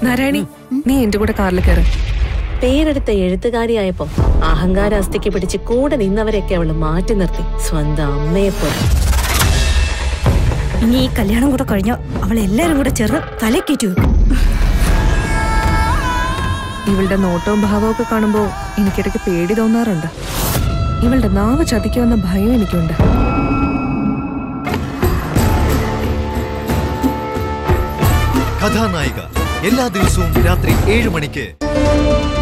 നാരായണി നീ എന്റെ കൂടെ കാറിൽ കയറ് പേരെടുത്ത എഴുത്തുകാരിയായപ്പോ അഹങ്കാര അസ്ഥിക്ക് പിടിച്ച് കൂടെ നിന്നവരെയൊക്കെ അവള് മാറ്റി നിർത്തി സ്വന്തം അമ്മയെ പോലെ ഇനി ഈ കല്യാണം കൂടെ കഴിഞ്ഞോ അവൾ എല്ലാരും കൂടെ ചേർന്ന് തലക്കേറ്റി വെക്കും ഇവളുടെ നോട്ടവും ഭാവവും ഒക്കെ കാണുമ്പോ എനിക്കിടയ്ക്ക് പേടി തോന്നാറുണ്ട് ഇവളുടെ നാവ് ചതിക്കുമെന്ന ഭയം എനിക്കുണ്ട് കഥാനായിക എല്ലാ ദിവസവും രാത്രി ഏഴ് മണിക്ക്